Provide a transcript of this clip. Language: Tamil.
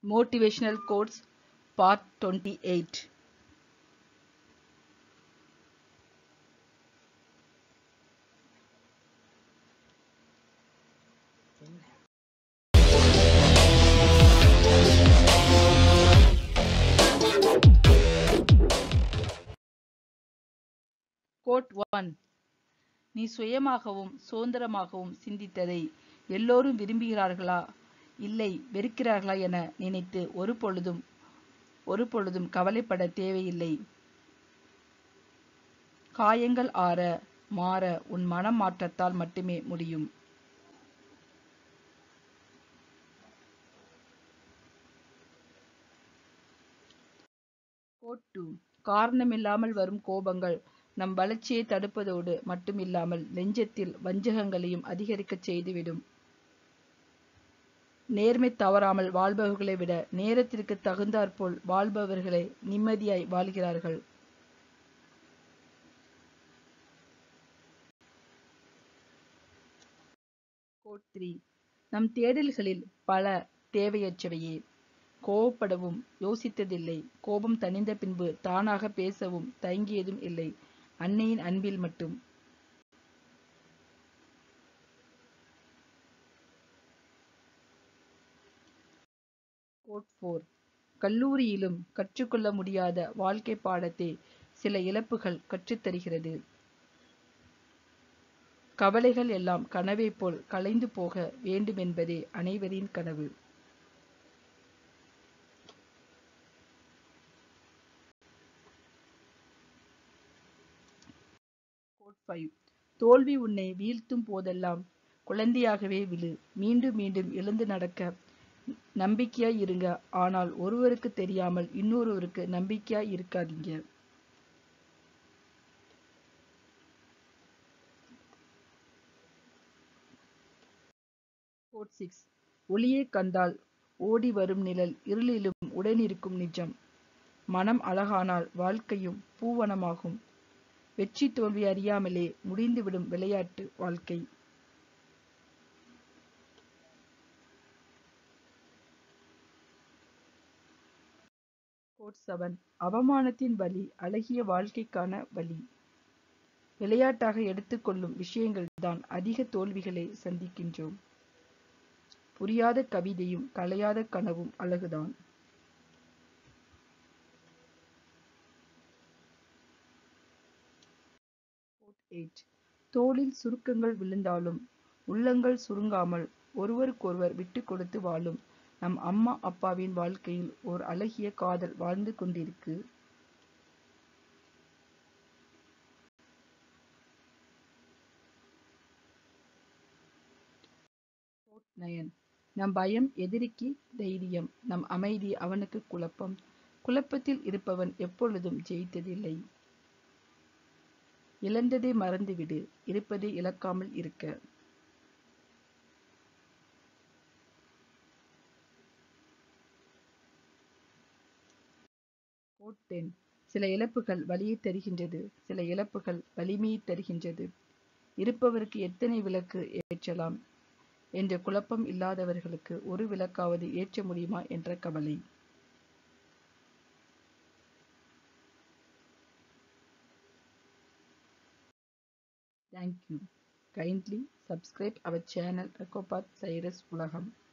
Motivational Quotes Part 28 quote one நீ சுயமாகவும் சுதந்திரமாகவும் சிந்தித்ததை எல்லோரும் விரும்புகிறார்களா இல்லை வெறுக்கிறார்களா என நினைத்து ஒரு பொழுதும் ஒரு பொழுதும் கவலைப்பட தேவையில்லை காயங்கள் ஆற மாற உன் மனம் மாற்றத்தால் மட்டுமே முடியும் கோட் டூ காரணமில்லாமல் வரும் கோபங்கள் நம் வளர்ச்சியை தடுப்பதோடு மட்டுமில்லாமல் நெஞ்சத்தில் வஞ்சகங்களையும் அதிகரிக்கச் செய்துவிடும் நேர்மை தவறாமல் வாழ்பவர்களை விட நேரத்திற்கு தகுந்தாற்போல் வாழ்பவர்களே நிம்மதியாய் வாழ்கிறார்கள் கோட் த்ரீ நம் தேடல்களில் பல தேவையற்றவையே கோபப்படவும் யோசித்ததில்லை கோபம் தணிந்த பின்பு தானாக பேசவும் தயங்கியதும் இல்லை அன்னையின் அன்பில் மட்டும் கோட் ஃபோர் கல்லூரியிலும் கற்றுக்கொள்ள முடியாத வாழ்க்கை பாடத்தை சில இழப்புகள் கற்றுத்தருகிறது கவலைகள் எல்லாம் கனவை போல் கலைந்து போக வேண்டுமென்பதே அனைவரின் கனவு கோட் ஃபைவ் தோல்வி உன்னை வீழ்த்தும் போதெல்லாம் குழந்தையாகவே விழு மீண்டும் மீண்டும் எழுந்து நடக்க நம்பிக்கையாய் இருங்க ஆனால் ஒருவருக்கு தெரியாமல் இன்னொருவருக்கு நம்பிக்கையாய் இருக்காதீங்க கோட் சிக்ஸ் ஒளியை கண்டால் ஓடி வரும் நிழல் இருளிலும் உடனிருக்கும் நிஜம் மனம் அழகானால் வாழ்க்கையும் பூவனமாகும் வெற்றி தோல்வி அறியாமலே முடிந்துவிடும் விளையாட்டு வாழ்க்கை கோட் செவன் அவமானத்தின் வழி அழகிய வாழ்க்கைக்கான வழி விளையாட்டாக எடுத்துக்கொள்ளும் விஷயங்கள் தான் அதிக தோல்விகளை சந்திக்கின்றோம் புரியாத கவிதையும் கலையாத கனவும் அழகுதான் தோளில் சுருக்கங்கள் விழுந்தாலும் உள்ளங்கள் சுருங்காமல் ஒருவருக்கொருவர் விட்டு கொடுத்து வாழும் நம் அம்மா அப்பாவின் வாழ்க்கையில் ஓர் அழகிய காதல் வாழ்ந்து கொண்டிருக்கு நயன் நம் பயம் எதிரிக்கு தைரியம் நம் அமைதி அவனுக்கு குழப்பம் குழப்பத்தில் இருப்பவன் எப்பொழுதும் ஜெயித்ததில்லை இழந்ததை மறந்துவிடு இருப்பதை இழக்காமல் இருக்க கோட்டென் சில இழப்புகள் வலியை தருகின்றது சில இழப்புகள் வலிமையை தருகின்றது இருப்பவருக்கு எத்தனை விளக்கு ஏற்றலாம் என்ற குழப்பம் இல்லாதவர்களுக்கு ஒரு விளக்காவது ஏற்ற முடியுமா என்ற கவலை Thank you. Kindly subscribe our channel Ecopath Cyrus Ulagam.